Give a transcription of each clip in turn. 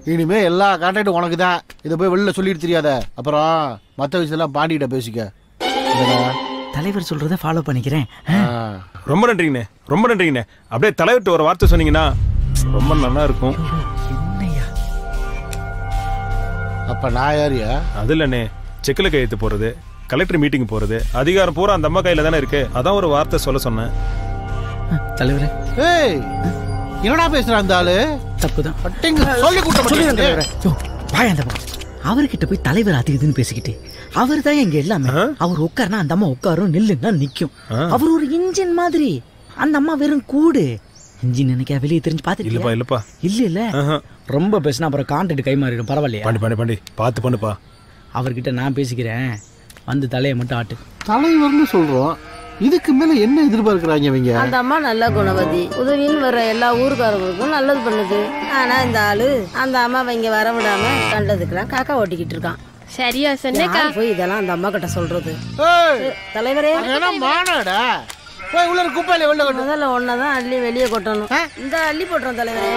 இனிமே எல்லா கான்ட்ராக்டும் உனக்கு தான் இதை போய் வெளில சொல்லிட்டு தெரியாத அப்புறம் மற்ற விஷயத்தெல்லாம் பாண்டிகிட்ட பேசிக்க என்னடா? தலைவர் சொல்றத ஃபாலோ பண்ணிக்கிறேன் ஆ. ரொம்ப நன்றிங்கண்ணே ரொம்ப நன்றிங்கண்ணே அப்படியே தலைவர்கிட்ட ஒரு வார்த்தை சொன்னீங்கன்னா ரொம்ப நல்லா இருக்கும் என்னய்யா அப்ப நான் யாரியா அது இல்லைண்ணே செக்கில் கையெழுத்து போறது கலெக்டர் மீட்டிங் போறது அதிகாரம் பூரா அந்த அம்மா கையில தானே இருக்கு அதான் ஒரு வார்த்தை சொல்ல சொன்னேன் தலைவரே ஏய் என்னடா பேசுற அந்த ஆளு தப்புதான் பட்டிங்க சொல்லி சொல்லிடுறேன் கூட்ட தலைவரே யோ, வாயா அந்த பக்கம் அவர்கிட்ட போய் தலைவர் அது இதுன்னு பேசிக்கிட்டு அவர் தான் எங்க எல்லாமே அவர் உட்காருனா அந்த அம்மா உட்காரும் நில்லுன்னா நிக்கும் அவர் ஒரு இன்ஜின் மாதிரி அந்த அம்மா வெறும் கூடு இன்ஜின் நினைக்க வெளியே தெரிஞ்சு இல்லப்பா பாத்துட்டு இல்லப்பா இல்ல இல்ல ஆஹா. ரொம்ப பேசினா அப்புறம் கான்ட்ராக்ட் கை மாறிடும் பரவாயில்லையா பாண்டி பாண்டி பாண்டி பார்த்து பண்ணுப்பா அவர்கிட்ட நான் பேசிக்கிறேன் வந்து தலையை மட்டும் ஆட்டு தலைவர்னு சொல்றோம் இதுக்கு மேல என்ன எதிர்பார்க்கறாங்க இவங்க அந்த அம்மா நல்ல குணவதி உதவின்னு வர எல்லா ஊருக்காரங்களுக்கும் நல்லது பண்ணுது ஆனா இந்த ஆளு அந்த அம்மாவை இங்க வர விடாம கண்டதுக்கெல்லாம் காக்கா ஓட்டிக்கிட்டு இருக்கான் சரியா சொன்னேக்கா யார் போய் இதெல்லாம் அந்த அம்மா கிட்ட சொல்றது ஏய் தலைவரே என்ன மானடா போய் உள்ள இருக்க குப்பையில வெளில கொண்டு முதல்ல ஒன்னதான் அள்ளி வெளியே கொட்டணும் இந்த அள்ளி போட்டுறோம் தலைவரே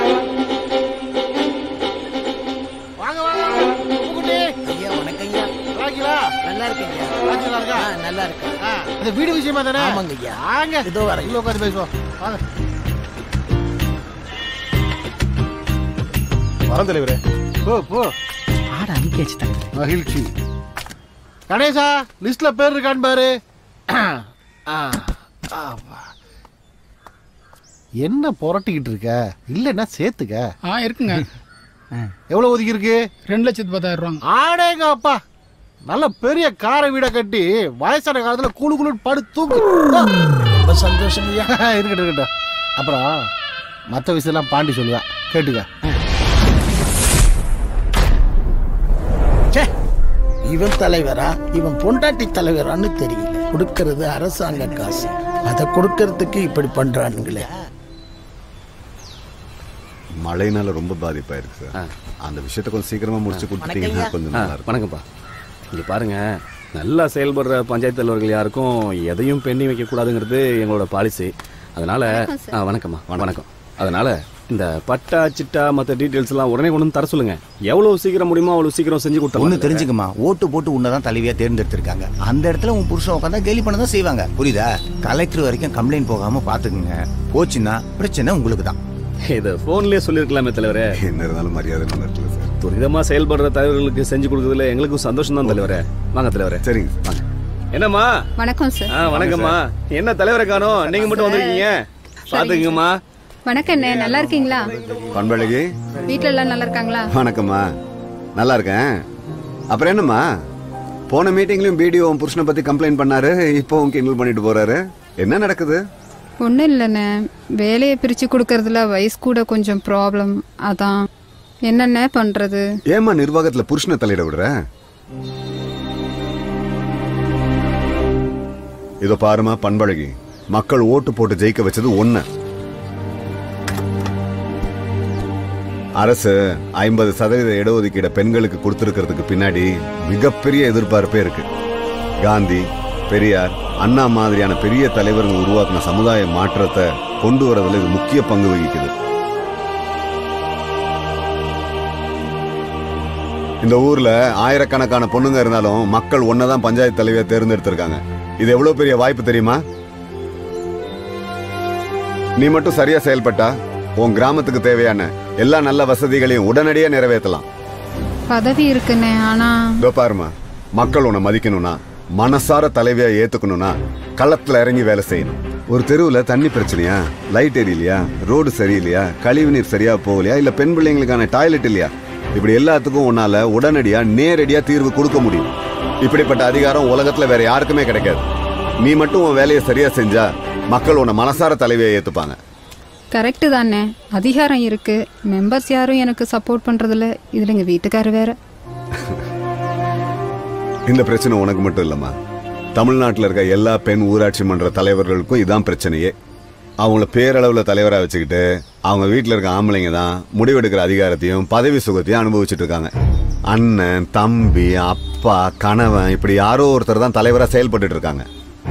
வாங்க வாங்க பூக்குட்டி ஐயா வணக்கம் ஐயா ராக்கிலா நல்லா இருக்கீங்க ராக்கிலா இருக்கா நல்லா இருக்கு ஆ, இந்த வீடு விஷயமா தானே ஆமாங்க ஐயா. வாங்க இதோ வரேன். உள்ள உட்காந்து பேசுவோம் வாங்க வரம் தலைவரே போ போ ஆட அனுப்பியாச்சு தலைவர் மகிழ்ச்சி கணேசா லிஸ்ட்ல பேர் இருக்கான்னு பாரு ஆ, ஆமா. என்ன புரட்டிக்கிட்டு இருக்க இல்லைன்னா சேர்த்துக்க ஆ இருக்குங்க எவ்வளவு ஒதுக்கி இருக்கு ரெண்டு லட்சத்து பத்தாயிரம் ரூபாங்க ஆடேங்க அப்பா நல்ல பெரிய காரை வீட கட்டி வயசான காலத்துல குழு குழுன்னு படு தூக்கு ரொம்ப சந்தோஷம் ஐயா இருக்கட்டும் இருக்கட்டும் அப்புறம் மற்ற விஷயம்லாம் பாண்டி சொல்லுவேன் கேட்டுக்க ச்சே, இவன் தலைவரா இவன் பொண்டாட்டி தலைவரான்னு தெரியல கொடுக்கறது அரசாங்க காசு அதை கொடுக்கறதுக்கு இப்படி பண்றானுங்களே மழைனால ரொம்ப பாதிப்பாயிருக்கு சார் அந்த விஷயத்த கொஞ்சம் சீக்கிரமா முடிச்சு கொடுத்துட்டீங்கன்னா கொஞ்சம் நல்லா இருக்கும் வணக்கம்ப்பா இங்கே பாருங்க நல்லா செயல்படுற பஞ்சாயத்து தலைவர்கள் யாருக்கும் எதையும் பெண்ணி வைக்கக்கூடாதுங்கிறது எங்களோட பாலிசி அதனால ஆ வணக்கம்மா வணக்கம் அதனால இந்த பட்டா சிட்டா மற்ற டீட்டெயில்ஸ் எல்லாம் உடனே கொண்டு வந்து தர சொல்லுங்க எவ்வளவு சீக்கிரம் முடியுமோ அவ்வளவு சீக்கிரம் செஞ்சு ஒண்ணு கொடுத்தோம் தெரிஞ்சுக்கமா ஓட்டு போட்டு உன்னதான் தலைவியா தேர்ந்தெடுத்திருக்காங்க அந்த இடத்துல உன் புருஷன் உட்காந்தா கேலி பண்ண தான் செய்வாங்க புரியுதா கலெக்டர் வரைக்கும் கம்ப்ளைண்ட் போகாம பாத்துக்குங்க போச்சுன்னா பிரச்சனை உங்களுக்கு தான் இதை ஃபோன்லேயே சொல்லியிருக்கலாமே தலைவரே என்ன இருந்தாலும் மரியாதை நல்லா இருக்குல்ல சார் துரிதமா செயல்படுற தலைவர்களுக்கு செஞ்சு கொடுக்கறதுல எங்களுக்கும் சந்தோஷம் தான் தலைவரே வாங்க தலைவரே சரிங்க சார். வாங்க என்னம்மா வணக்கம் சார் ஆ வணக்கம்மா என்ன தலைவரை காணோம் நீங்க மட்டும் வந்திருக்கீங்க பாத்துக்கங்கம்மா வணக்கம் அண்ணே நல்லா இருக்கீங்களா பண்பழகி வீட்ல எல்லாம் நல்லா இருக்காங்களா வணக்கம்மா நல்லா இருக்கேன் அப்புறம் என்னம்மா போன மீட்டிங்லயும் பிடிஓ உன் புருஷனை பத்தி கம்ப்ளைண்ட் பண்ணாரு இப்போ உன் கிண்டல் பண்ணிட்டு போறாரு என்ன நடக்குது ஒன்றும் இல்லைண்ணே வேலையை பிரித்து கொடுக்கறதுல வயசு கூட கொஞ்சம் ப்ராப்ளம் அதான் என்னென்ன பண்ணுறது ஏம்மா நிர்வாகத்துல புருஷனை தலையிட விடுற இதோ பாருமா பண்பழகி மக்கள் ஓட்டு போட்டு ஜெயிக்க வச்சது ஒண்ணு அரசு ஐம்பது சதவீத இடஒதுக்கீட பெண்களுக்கு கொடுத்திருக்கிறதுக்கு பின்னாடி மிகப்பெரிய எதிர்பார்ப்பே இருக்கு காந்தி பெரியார் அண்ணா மாதிரியான பெரிய தலைவர்கள் உருவாக்கின சமுதாய மாற்றத்தை கொண்டு வரதுல இது முக்கிய பங்கு வகிக்குது இந்த ஊர்ல ஆயிரக்கணக்கான பொண்ணுங்க இருந்தாலும் மக்கள் ஒன்னதான் பஞ்சாயத்து தலைவியா தேர்ந்தெடுத்திருக்காங்க இது எவ்வளவு பெரிய வாய்ப்பு தெரியுமா நீ மட்டும் சரியா செயல்பட்டா உன் கிராமத்துக்கு தேவையான எல்லா நல்ல வசதிகளையும் உடனடியா நிறைவேற்றலாம் பதவி இருக்குண்ணே ஆனால் இதோ பாருமா மக்கள் உன்னை மதிக்கணும்னா மனசார தலைவியா ஏத்துக்கணும்னா களத்துல இறங்கி வேலை செய்யணும் ஒரு தெருவுல தண்ணி பிரச்சனையா லைட் எரியலையா ரோடு சரியில்லையா கழிவு நீர் சரியா போகலையா இல்ல பெண் பிள்ளைங்களுக்கான டாய்லெட் இல்லையா இப்படி எல்லாத்துக்கும் உன்னால உடனடியா நேரடியா தீர்வு கொடுக்க முடியும் இப்படிப்பட்ட அதிகாரம் உலகத்துல வேற யாருக்குமே கிடைக்காது நீ மட்டும் உன் வேலையை சரியா செஞ்சா மக்கள் உன்னை மனசார தலைவியா ஏத்துப்பாங்க கரெக்டு தானே அதிகாரம் இருக்கு மெம்பர்ஸ் யாரும் எனக்கு சப்போர்ட் பண்ணுறதில்ல இதில் எங்கள் வீட்டுக்காரர் வேற இந்த பிரச்சனை உனக்கு மட்டும் இல்லம்மா தமிழ்நாட்டில் இருக்க எல்லா பெண் ஊராட்சி மன்ற தலைவர்களுக்கும் இதான் பிரச்சனையே அவங்கள பேரளவில் தலைவராக வச்சுக்கிட்டு அவங்க வீட்டில் இருக்க ஆம்பளைங்க தான் முடிவெடுக்கிற அதிகாரத்தையும் பதவி சுகத்தையும் அனுபவிச்சுட்டு இருக்காங்க அண்ணன் தம்பி அப்பா கணவன் இப்படி யாரோ ஒருத்தர் தான் தலைவராக செயல்பட்டுட்டு இருக்காங்க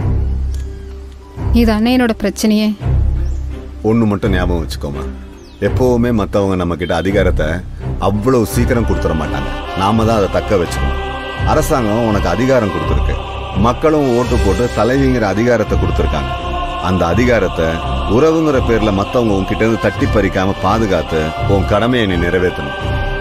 இது அண்ணே என்னோட பிரச்சனையே ஒன்று மட்டும் ஞாபகம் வச்சுக்கோமா எப்போவுமே மற்றவங்க நம்ம கிட்ட அதிகாரத்தை அவ்வளவு சீக்கிரம் கொடுத்துட மாட்டாங்க நாம தான் அதை தக்க வச்சுக்கணும் அரசாங்கம் உனக்கு அதிகாரம் கொடுத்துருக்கு மக்களும் ஓட்டு போட்டு தலைவிங்கிற அதிகாரத்தை கொடுத்துருக்காங்க அந்த அதிகாரத்தை உறவுங்கிற பேர்ல மத்தவங்க உன்கிட்ட இருந்து தட்டி பறிக்காம பாதுகாத்து உன் கடமையை நீ நிறைவேற்றணும்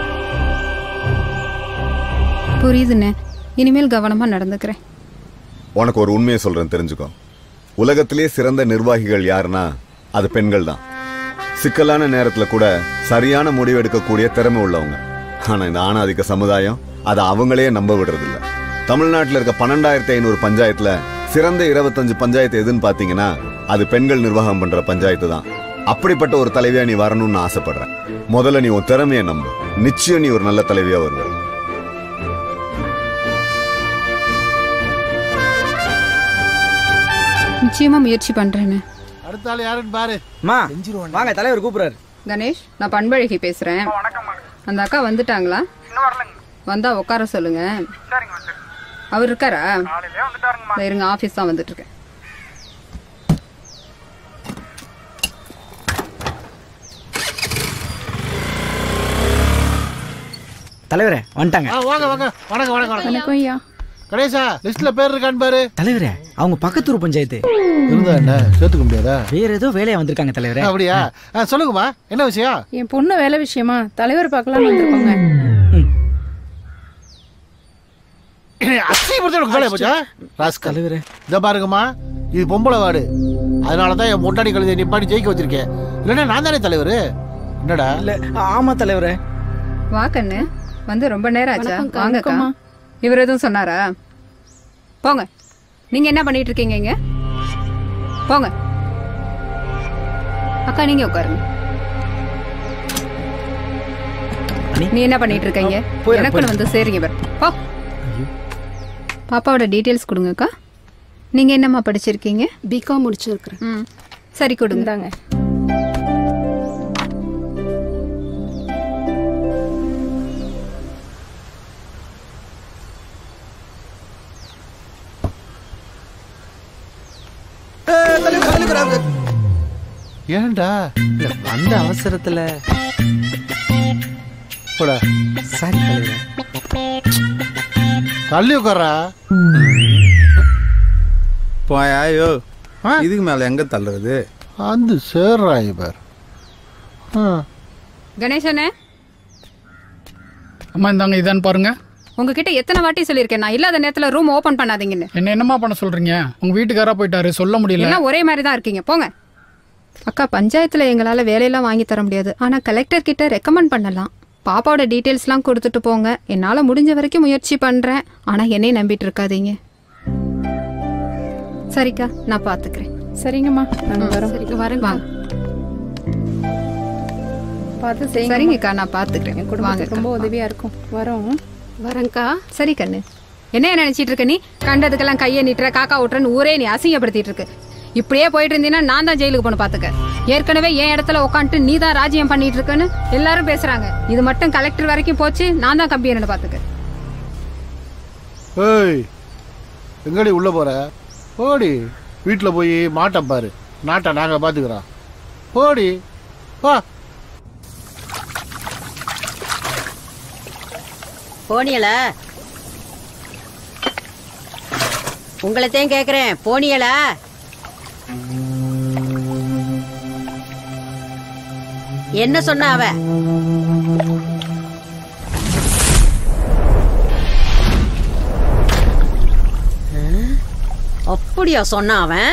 புரியுதுண்ணே இனிமேல் கவனமா நடந்துக்கிறேன் உனக்கு ஒரு உண்மையை சொல்றேன் தெரிஞ்சுக்கோ உலகத்திலே சிறந்த நிர்வாகிகள் யாருன்னா அது பெண்கள் தான் சிக்கலான நேரத்துல கூட சரியான முடிவு எடுக்கக்கூடிய திறமை உள்ளவங்க ஆனா இந்த ஆணாதிக்க சமுதாயம் அதை அவங்களே நம்ப விடுறதில்ல தமிழ்நாட்டில் இருக்க பன்னெண்டாயிரத்தி ஐநூறு பஞ்சாயத்துல சிறந்த இருபத்தஞ்சு பஞ்சாயத்து எதுன்னு பாத்தீங்கன்னா அது பெண்கள் நிர்வாகம் பண்ற பஞ்சாயத்து தான் அப்படிப்பட்ட ஒரு தலைவியா நீ வரணும்னு ஆசைப்படுறேன் முதல்ல நீ உன் திறமையை நம்பு நிச்சயம் நீ ஒரு நல்ல தலைவியா வருவ நிச்சயமா முயற்சி பண்றேன்னு அடுத்த ஆள் யாருன்னு பாரு மா வாங்க தலைவர் கூப்பிடுறாரு கணேஷ் நான் பண்பழகி பேசுறேன் அந்த அக்கா வந்துட்டாங்களா வந்தா உட்கார சொல்லுங்க அவர் இருக்காரா இதோ இருங்க ஆபீஸ் தான் வந்துட்டு இருக்கேன் தலைவரே வந்துட்டாங்க ஆ, வாங்க வாங்க வணக்கம் வணக்கம் வணக்கம் வணக்கம் ஐயா கணேசா லிஸ்ட்ல பேர் இருக்கான்னு பாரு தலைவரே அவங்க பக்கத்தூர் பஞ்சாயத்து இருந்தா என்ன சேர்த்துக்க முடியாதா வேற ஏதோ வேலையா வந்திருக்காங்க தலைவரே அப்படியா ஆ, சொல்லுங்கம்மா என்ன விஷயம் என் பொண்ணு வேலை விஷயமா தலைவர் பார்க்கலாம் வந்திருக்கோங்க அசிங்கப்படுத்த எனக்கு வேலையை போச்சா ராஸ்கல் தலைவரே இதை பாருங்கம்மா இது பொம்பளை வார்டு அதனால தான் என் முட்டாடி கழுதை நிப்பாடி ஜெயிக்க வச்சிருக்கேன் இல்லைன்னா நான் தானே தலைவர் என்னடா இல்ல ஆமா தலைவரே வா கண்ணு வந்து ரொம்ப நேரம் ஆச்சா வணக்கம்க்கா, வாங்கக்கா வணக்கம்மா. இவர் எதுவும் சொன்னாரா போங்க நீங்க என்ன பண்ணிட்டு இருக்கீங்க இங்க போங்க அக்கா நீங்க உட்காருங்க நீ என்ன பண்ணிட்டு இருக்கீங்க போயிடுறேன், எனக்குன்னு வந்து சேருங்க பாரு போ பாப்பாவோட டீட்டெயில்ஸ் கொடுங்கக்கா நீங்க என்னம்மா படிச்சிருக்கீங்க பிகாம் முடிச்சிருக்கிறேன் ம் சரி கொடுங்க இந்தாங்க ஏன்டா அந்த அவசரத்துல போடா சரி தலைவரே தள்ளி உட்கார்றா போயாயோ ஆ? இதுக்கு மேல எங்க தள்ளுறது அந்த சேர்றா இவர் ஆ கணேசனே அம்மா இந்தாங்க இதான்னு பாருங்க உங்ககிட்ட எத்தனை வாட்டி சொல்லியிருக்கேன் நான் இல்லாத நேரத்துல ரூம் ஓபன் பண்ணாதீங்கன்னு என்ன என்னம்மா பண்ண சொல்றீங்க உங்க வீட்டுக்காரா போயிட்டாரு சொல்ல முடியல எல்லாம் ஒரே மாதிரி தான் இருக்கீங்க போங்க அக்கா பஞ்சாயத்துல எங்களால வேலையெல்லாம் வாங்கி தர முடியாது ஆனா கலெக்டர் கிட்ட ரெக்கமெண்ட் பண்ணலாம் பாப்பாவோட டீட்டெயில்ஸ்லாம் கொடுத்துட்டு போங்க என்னால முடிஞ்ச வரைக்கும் முயற்சி பண்றேன் ஆனா என்னையும் நம்பிட்டு இருக்காதீங்க சரிக்கா நான் பாத்துக்கிறேன் சரிங்கம்மா நாங்க வரோம் சரிக்கா வரேன் வாங்க பார்த்து செய்யுங்க சரிங்கக்கா நான் பாத்துக்கிறேன் என் வாங்க குடும்பத்துக்கு ரொம்ப உதவியா இருக்கும் வரோம் வரேன்க்கா சரி கண்ணு என்ன நினைச்சிட்டு இருக்க நீ கண்டதுக்கெல்லாம் கையை நீட்டுற காக்கா விட்டுறன்னு ஊரே நீ அசிங்கப்படுத்திட்டு இருக்கு இப்படியே போயிட்டு இருந்தீங்கன்னா நான் தான் ஜெயிலுக்கு போன பாத்துக்க ஏற்கனவே என் இடத்துல உட்காந்துட்டு நீ தான் ராஜ்யம் பண்ணிட்டு இருக்கன்னு எல்லாரும் பேசுறாங்க இது மட்டும் கலெக்டர் வரைக்கும் போச்சு நான் தான் கம்பி என்ன பாத்துக்க ஏய் எங்கடி உள்ள போற போடி வீட்டில் போய் மாட்டை பாரு நாட்டை நாங்கள் பார்த்துக்கிறோம் போடி வா போனியலா உங்களைத்தான் கேக்குறேன் போனியலா என்ன சொன்ன அவ ஆ? அப்படியா சொன்ன அவன்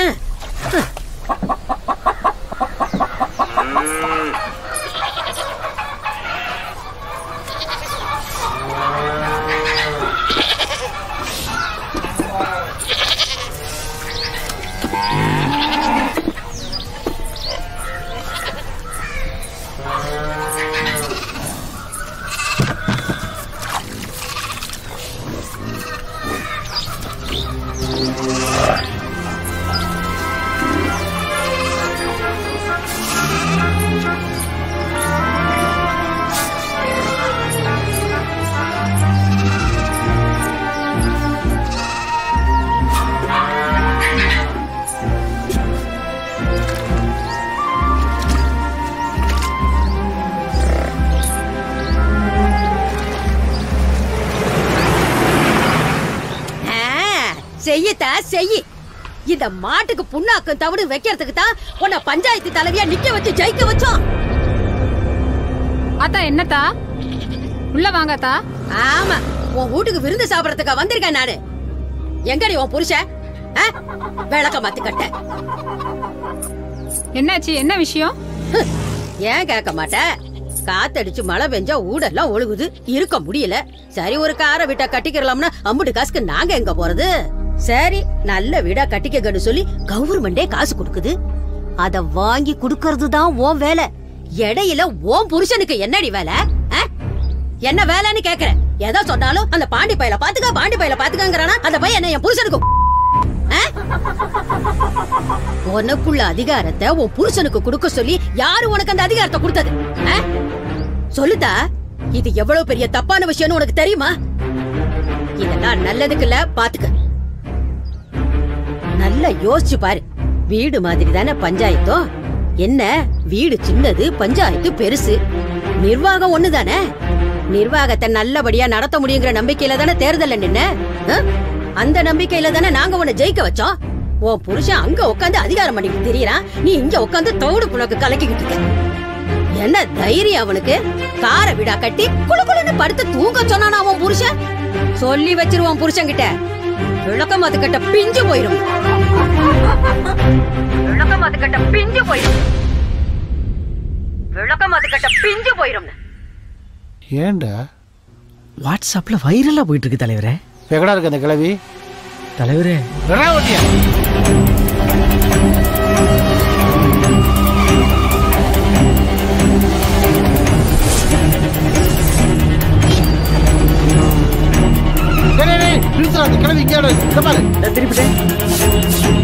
செய்யத்த செய்யி இந்த மாட்டுக்கு புண்ணாக்கு தவிடு வைக்கிறதுக்கு தான் உன்னை பஞ்சாயத்து தலைவியா நிக்க வச்சு ஜெயிக்க வச்சோம் அத்தா என்னத்தா உள்ள வாங்கத்தா ஆமா உன் வீட்டுக்கு விருந்து சாப்பிடறதுக்கா வந்திருக்கேன் நானு எங்கடி உன் புருஷன் ஆ? விளக்க மாத்தி கட்ட என்னாச்சு என்ன விஷயம் ஏன் கேட்க மாட்ட காத்தடிச்சு மழை பெஞ்சா ஊடெல்லாம் ஒழுகுது இருக்க முடியல சரி ஒரு காரை விட்டா கட்டிக்கிறலாம்னா அம்புட்டு காசுக்கு நாங்க எங்க போறது சரி நல்ல வீடா கட்டிக்கன்னு சொல்லி கவர்மெண்டே காசு கொடுக்குது அத வாங்கி குடுக்கறது தான் உன் வேலை இடையில உன் புருஷனுக்கு என்னடி வேலை ஆ? என்ன வேலைன்னு கேக்குறேன் எதோ சொன்னாலும் அந்த பாண்டி பையல பாத்துக்க பாண்டி பையல பாத்துக்கங்கறானா அந்த பையன் என்ன என் புருஷனுக்கு ஆ? உனக்குள்ள அதிகாரத்தை உன் புருஷனுக்கு கொடுக்க சொல்லி யாரு உனக்கு அந்த அதிகாரத்தை கொடுத்தது ஆ? சொல்லுதா இது எவ்வளவு பெரிய தப்பான விஷயம்னு உனக்கு தெரியுமா இதெல்லாம் நல்லதுக்கு இல்ல பாத்துக்க நல்லா யோசிச்சு பாரு வீடு மாதிரி தானே பஞ்சாயத்தோ என்ன வீடு சின்னது பஞ்சாயத்து பெருசு நிர்வாகம் ஒண்ணுதானே நிர்வாகத்தை நல்லபடியா நடத்த முடியுங்கிற நம்பிக்கையில தானே தேர்தல்ல நின்ன ஆ? அந்த நம்பிக்கையில தானே நாங்க உன்னை ஜெயிக்க வச்சோம் உன் புருஷன் அங்க உட்காந்து அதிகாரம் பண்ணிட்டு தெரியறான் நீ இங்க உட்காந்து தோடு புனக்கு கலக்கிக்கிட்டு இருக்க என்ன தைரியம் அவனுக்கு கார விடா கட்டி குளு குளுன்னு படுத்து தூங்க சொன்னானா அவன் புருஷன் சொல்லி வச்சிருவான் புருஷன் கிட்ட விளக்கம் அது கிட்ட பிஞ்சு போயிரும் விளக்கம் அது கிட்ட பிஞ்சு போயிரும் விளக்கம் அது கிட்ட பிஞ்சு போயிரும் ஏன்டா வாட்ஸ்அப்ல வைரலா போயிட்டு இருக்கு தலைவரே எங்கடா இருக்கு அந்த கிழவி தலைவரே வெறாவட்டியா டேய், டேய், டேய், நிறுத்துடா, அந்த கிழவி இங்கே இரு. இங்க பாரு. திருப்பிட்டேன்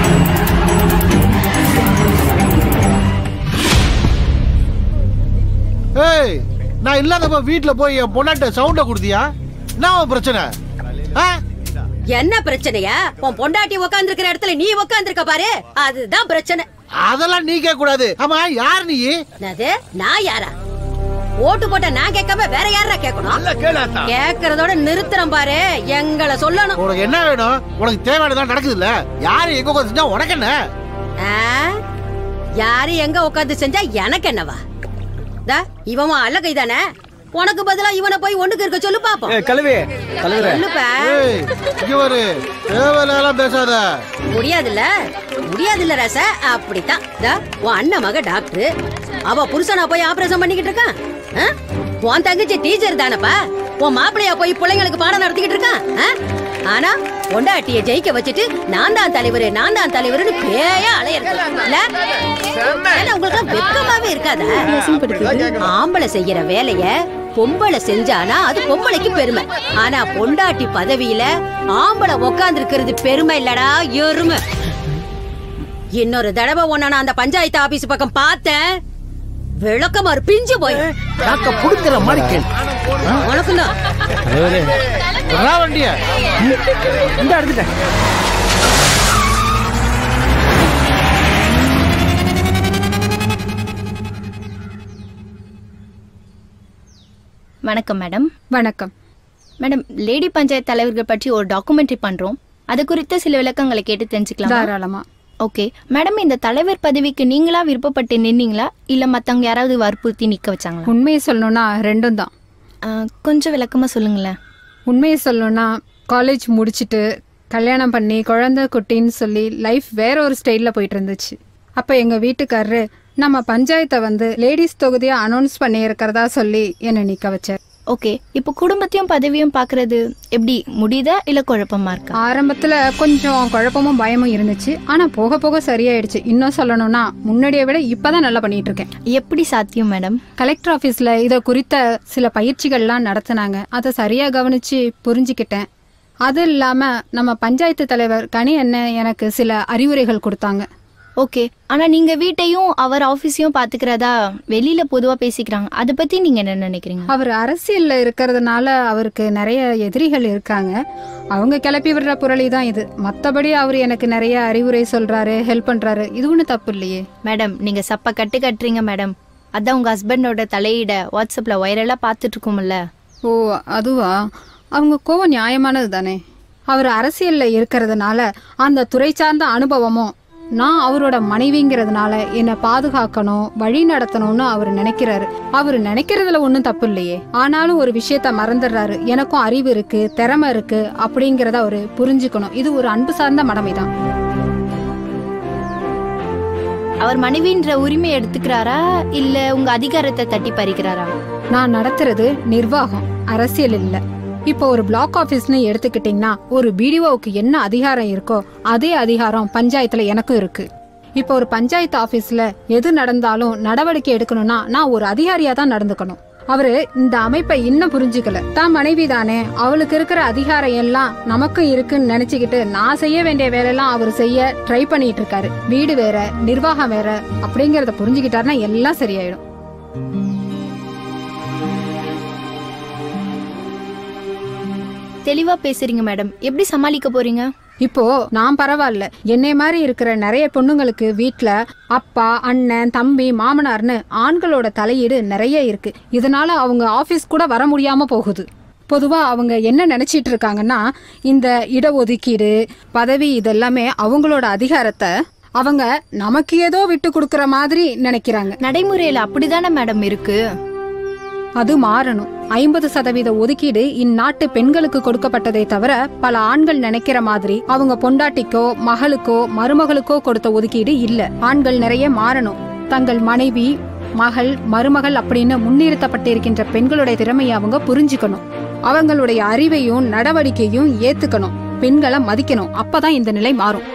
ஏய் நான் இல்லாதப்ப வீட்டுல போய் என் பொண்ணாட்ட சவுண்ட கொடுத்தியா என்ன உன் பிரச்சனை ஆ? என்ன பிரச்சனையா உன் பொண்டாட்டி உட்கார்ந்திருக்கிற இடத்துல நீ உட்கார்ந்திருக்க பாரு அதுதான் பிரச்சனை அதெல்லாம் நீ கேட்க கூடாது ஆமா யார் நீ என்னது நான் யாரா ஓட்டு போட்ட நான் கேட்காம வேற யாரா கேட்கணும் கேக்குறதோட நிறுத்துறேன் பாரு எங்களை சொல்லணும் உனக்கு என்ன வேணும் உனக்கு தேவையானதான் நடக்குது இல்ல யாரு எங்க உட்காந்து செஞ்சா உனக்கு என்ன ஆ? யாரு எங்க உட்கார்ந்து செஞ்சா எனக்கு என்னவா தா இவன் அழகை தானே உனக்கு பதிலா இவனை போய் ஒண்ணுக்கு இருக்க சொல்லு பாப்போம் கழுவி சொல்லுப்பா ஏய், இங்க வரு தேவையில்லாம் பேசாத முடியாதுல்ல முடியாதுல்ல ரச அப்படித்தான் தா உன் அண்ணன் மக டாக்டர் அவ புருஷனா போய் ஆபரேஷன் பண்ணிக்கிட்டு இருக்கான் ஆ? உன் தங்கச்சி டீச்சர் தானப்பா உன் மாப்பிளையா போய் பிள்ளைங்களுக்கு பாடம் நடத்திக்கிட்டு இருக்கான் ஆ? ஆனா பொண்டாட்டிய ஜெயிக்க வச்சுட்டு நான் தான் தலைவர் நான் தான் தலைவர்னு பேயா அலையறது இல்ல ஏன்னா உங்களுக்கு வெக்கமாவே இருக்காதா ஆம்பளை செய்யற வேலைய பொம்பளை செஞ்சானா அது பொம்பளைக்கு பெருமை ஆனா பொண்டாட்டி பதவியில ஆம்பளை உக்காந்து இருக்கிறது பெருமை இல்லடா எருமை இன்னொரு தடவை உன்ன நான் அந்த பஞ்சாயத்து ஆபீஸ் பக்கம் பார்த்தேன் விளக்கமாறு பிஞ்சு போய் நாக்க புடுக்கிற மாதிரி கேள்வி உனக்கும் தான் வரா வண்டிய இந்த எடுத்துட்டேன் வணக்கம் மேடம் வணக்கம் மேடம் லேடி பஞ்சாயத்து தலைவர்கள் பற்றி ஒரு டாக்குமெண்ட்ரி பண்றோம் அது குறித்த சில விளக்கங்களை கேட்டு தெரிஞ்சுக்கலாம் தாராளமா ஓகே மேடம் இந்த தலைவர் பதவிக்கு நீங்களா விருப்பப்பட்டு நின்னீங்களா இல்ல மத்தவங்க யாராவது வற்புறுத்தி நிக்க வச்சாங்களா உண்மையை சொல்லணும்னா ரெண்டும் தான் ஆ, கொஞ்சம் விளக்கமா சொல்லுங்களேன் உண்மையை சொல்லணும்னா காலேஜ் முடிச்சிட்டு கல்யாணம் பண்ணி குழந்தை குட்டின்னு சொல்லி லைஃப் வேற ஒரு ஸ்டைலில் போயிட்டு இருந்துச்சு அப்போ எங்கள் வீட்டுக்காரரு நம்ம பஞ்சாயத்தை வந்து லேடிஸ் தொகுதியாக அனௌன்ஸ் பண்ணி இருக்கிறதா சொல்லி என்னை நிற்க வச்சார் ஓகே இப்போ குடும்பத்தையும் பதவியும் பார்க்கறது எப்படி முடியுதா இல்ல குழப்பமா இருக்கா ஆரம்பத்தில் கொஞ்சம் குழப்பமும் பயமும் இருந்துச்சு ஆனால் போக போக சரியாயிடுச்சு இன்னும் சொல்லணும்னா முன்னாடியை விட இப்போதான் நல்லா பண்ணிட்டு இருக்கேன் எப்படி சாத்தியம் மேடம் கலெக்டர் ஆஃபீஸில் இதை குறித்த சில பயிற்சிகள்லாம் நடத்துனாங்க அதை சரியாக கவனித்து புரிஞ்சுக்கிட்டேன் அது இல்லாமல் நம்ம பஞ்சாயத்து தலைவர் கனி அண்ணன் எனக்கு சில அறிவுரைகள் கொடுத்தாங்க ஓகே ஆனா நீங்க வீட்டையும் அவர் ஆபீஸையும் பாத்துக்கிறதா வெளியில பொதுவா பேசிக்கிறாங்க அதை பத்தி நீங்க என்ன நினைக்கிறீங்க அவர் அரசியல்ல இருக்கிறதுனால அவருக்கு நிறைய எதிரிகள் இருக்காங்க அவங்க கிளப்பி விடுற புரளி தான் இது மற்றபடி அவர் எனக்கு நிறைய அறிவுரை சொல்றாரு ஹெல்ப் பண்றாரு இது ஒன்றும் தப்பு இல்லையே மேடம் நீங்க சப்ப கட்டு கட்டுறீங்க மேடம் அதான் உங்க ஹஸ்பண்டோட தலையிட வாட்ஸ்அப்ல வைரலா பார்த்துட்டு இருக்கோம்ல ஓ அதுவா அவங்க கோவம் நியாயமானது தானே அவர் அரசியல்ல இருக்கிறதுனால அந்த துறை சார்ந்த அனுபவமும் நான் அவரோட மனைவிங்கிறதுனால என்னை பாதுகாக்கணும் வழி நடத்தணும்னு அவர் நினைக்கிறாரு அவர் நினைக்கிறதுல ஒன்றும் தப்பு இல்லையே ஆனாலும் ஒரு விஷயத்த மறந்துடுறாரு எனக்கும் அறிவு இருக்கு திறமை இருக்கு அப்படிங்கிறத அவரு புரிஞ்சுக்கணும் இது ஒரு அன்பு சார்ந்த மடமைதான் அவர் மனைவின்ற உரிமை எடுத்துக்கிறாரா இல்ல உங்க அதிகாரத்தை தட்டி பறிக்கிறாரா நான் நடத்துறது நிர்வாகம் அரசியல் இல்ல இப்போ ஒரு பிளாக் ஆபீஸ்னு எடுத்துக்கிட்டீங்கன்னா ஒரு பிடிஓவுக்கு என்ன அதிகாரம் இருக்கோ அதே அதிகாரம் பஞ்சாயத்துல எனக்கும் இருக்கு இப்போ ஒரு பஞ்சாயத்து ஆபீஸ்ல எது நடந்தாலும் நடவடிக்கை எடுக்கணும்னா நான் ஒரு அதிகாரியா தான் நடந்துக்கணும் அவரு இந்த அமைப்பை இன்னும் புரிஞ்சுக்கல தான் மனைவி தானே அவளுக்கு இருக்கிற அதிகாரம் எல்லாம் நமக்கும் இருக்குன்னு நினைச்சுக்கிட்டு நான் செய்ய வேண்டிய வேலையெல்லாம் அவர் செய்ய ட்ரை பண்ணிட்டு இருக்காரு வீடு வேற நிர்வாகம் வேற அப்படிங்கறத புரிஞ்சுக்கிட்டாருன்னா எல்லாம் சரியாயிடும் தெளிவா பேசுறீங்க மேடம் எப்படி சமாளிக்க போறீங்க இப்போ நான் பரவாயில்ல என்னை மாதிரி இருக்கிற நிறைய பொண்ணுங்களுக்கு வீட்ல அப்பா அண்ணன் தம்பி மாமனார்னு ஆண்களோட தலையீடு நிறைய இருக்கு இதனால அவங்க ஆபீஸ் கூட வர முடியாம போகுது பொதுவா அவங்க என்ன நினைச்சிட்டு இருக்காங்கன்னா இந்த இடஒதுக்கீடு பதவி இதெல்லாமே அவங்களோட அதிகாரத்தை அவங்க நமக்கு ஏதோ விட்டு கொடுக்கற மாதிரி நினைக்கிறாங்க நடைமுறையில அப்படிதானே மேடம் இருக்கு அது மாறணும் ஐம்பது சதவீத ஒதுக்கீடு இந்நாட்டு பெண்களுக்கு கொடுக்கப்பட்டதை தவிர பல ஆண்கள் நினைக்கிற மாதிரி அவங்க பொண்டாட்டிக்கோ மகளுக்கோ மருமகளுக்கோ கொடுத்த ஒதுக்கீடு இல்ல ஆண்கள் நிறைய மாறணும் தங்கள் மனைவி மகள் மருமகள் அப்படின்னு முன்னிறுத்தப்பட்டிருக்கின்ற பெண்களுடைய திறமையை அவங்க புரிஞ்சுக்கணும் அவங்களுடைய அறிவையும் நடவடிக்கையும் ஏத்துக்கணும் பெண்களை மதிக்கணும் அப்பதான் இந்த நிலை மாறும்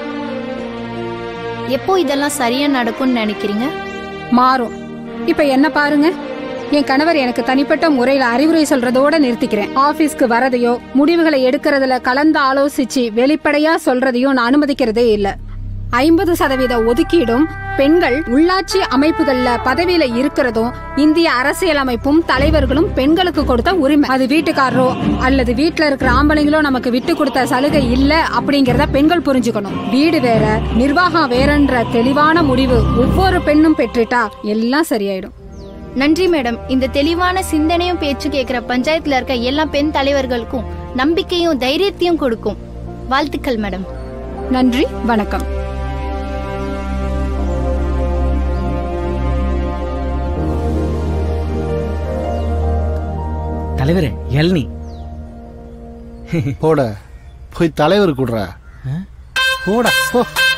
எப்போ இதெல்லாம் சரியா நடக்கும்னு நினைக்கிறீங்க மாறும் இப்ப என்ன பாருங்க என் கணவர் எனக்கு தனிப்பட்ட முறையில அறிவுரை சொல்றதோட நிறுத்திக்கிறேன் ஆபீஸ்க்கு வரதையோ முடிவுகளை எடுக்கிறதுல கலந்து ஆலோசிச்சு வெளிப்படையா சொல்றதையும் நான் அனுமதிக்கிறதே இல்ல ஐம்பது சதவீத ஒதுக்கீடும் பெண்கள் உள்ளாட்சி அமைப்புகள்ல பதவியில இருக்கிறதும் இந்திய அரசியலமைப்பும் தலைவர்களும் பெண்களுக்கு கொடுத்த உரிமை அது வீட்டுக்காரரோ அல்லது வீட்டுல இருக்கிற ஆம்பளைங்களோ நமக்கு விட்டு கொடுத்த சலுகை இல்ல அப்படிங்கறத பெண்கள் புரிஞ்சுக்கணும் வீடு வேற நிர்வாகம் வேறன்ற தெளிவான முடிவு ஒவ்வொரு பெண்ணும் பெற்றுட்டா எல்லாம் சரியாயிடும் நன்றி மேடம் இந்த தெளிவான சிந்தனையும் பேச்சு கேட்கிற பஞ்சாயத்துல இருக்க எல்லா பெண் தலைவர்களுக்கும் நம்பிக்கையும் தைரியத்தையும் கொடுக்கும் வாழ்த்துக்கள் மேடம் நன்றி வணக்கம் தலைவரே எல்னி போட போய் தலைவர் கூடுற போடா போ